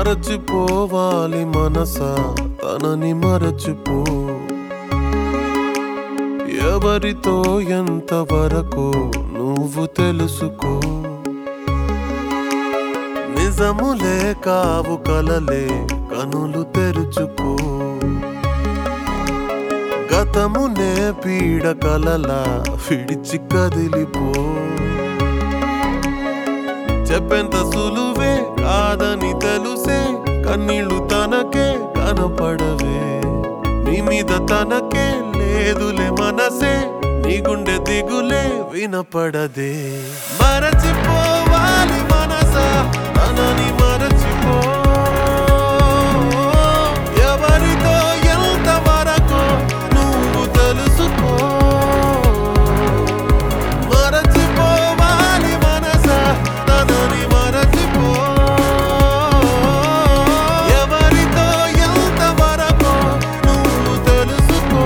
మరచిపోవాలి మనసా తనని మరచిపో ఎవరితో ఎంత వరకు నువ్వు తెలుసుకో నిజములే కావు కలలే కనులు తెరుచుకో గతమునే పీడ కలలా విడిచి కదిలిపో చెప్పెంత సులువే కాదని తెలుసే కన్నీళ్లు తనకే కనపడవే నీ మీద తనకే లేదులే మనసే నీ గుండె దిగులే వినపడదే మరచిపోవాలి మనసా తనని మరచిపో ఎవరితో ఎంత వరకు నువ్వు తెలుసుకో మరచిపోవాలి మనసా తనని మరచిపో ఎవరితో ఎంత వరకు నువ్వు తెలుసుకో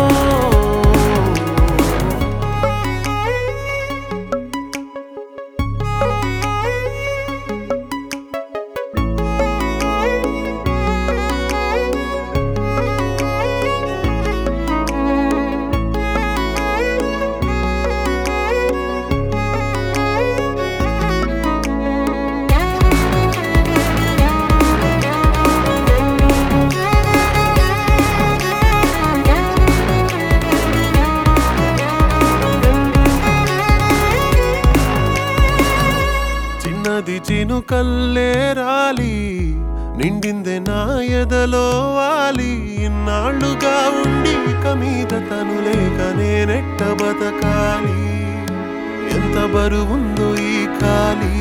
చిన్నది చినుకల్లే రాలి నిండిందే నా ఎదలో వాలి ఇన్నాళ్ళుగా ఉండి ఇక మీద తను లేక నేనెట్ట బతకాలి ఎంత బరువుందో ఈ ఖాళీ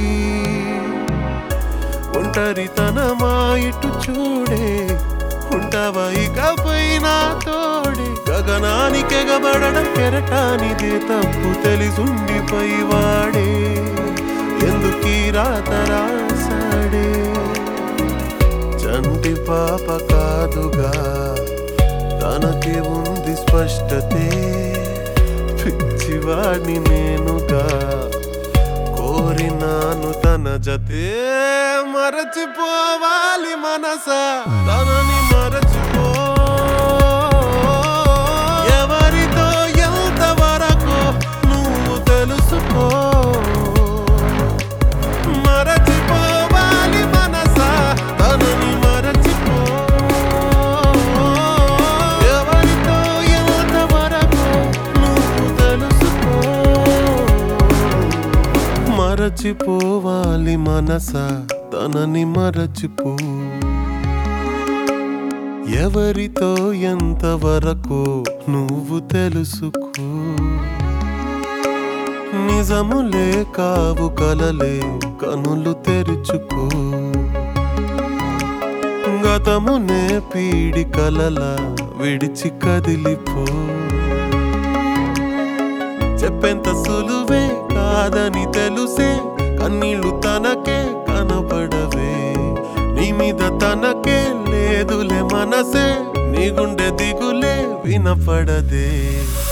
ఒంటరితనమా ఇటు చూడే ఉంటావా ఇకపై నా తోడే గగనానికెగబడడం కెరటానిదే తప్పు తెలిసుండిపై వాడే ఎందుకీ రాత రాసాడే చంటి పాప కాదుగా తనకి ఉంది స్పష్టతే పిచ్చివాడిని నేనుగా కోరినాను తన జతే మరచిపోవాలి మనసా తనని మరచిపో ఎవరితో ఎంత వరకు నువ్వు తెలుసుకో మరచిపోవాలి మనసా తనని మరచిపో ఎవరితో ఎంత వరకు నువ్వు తెలుసుకో మరచిపోవాలి మనసా తనని మరచిపో ఎవరితో ఎంత వరకు నువ్వు తెలుసుకో నిజములే కావు కలలే కనులు తెరుచుకో గతమునే పీడి కలల విడిచి కదిలిపో చెప్పెంత సులువే కాదని తెలుసే కన్నీళ్లు తనకే కనపడవే నీ మీద తనకే లేదులే మనసే నీ గుండె దిగులే వినపడదే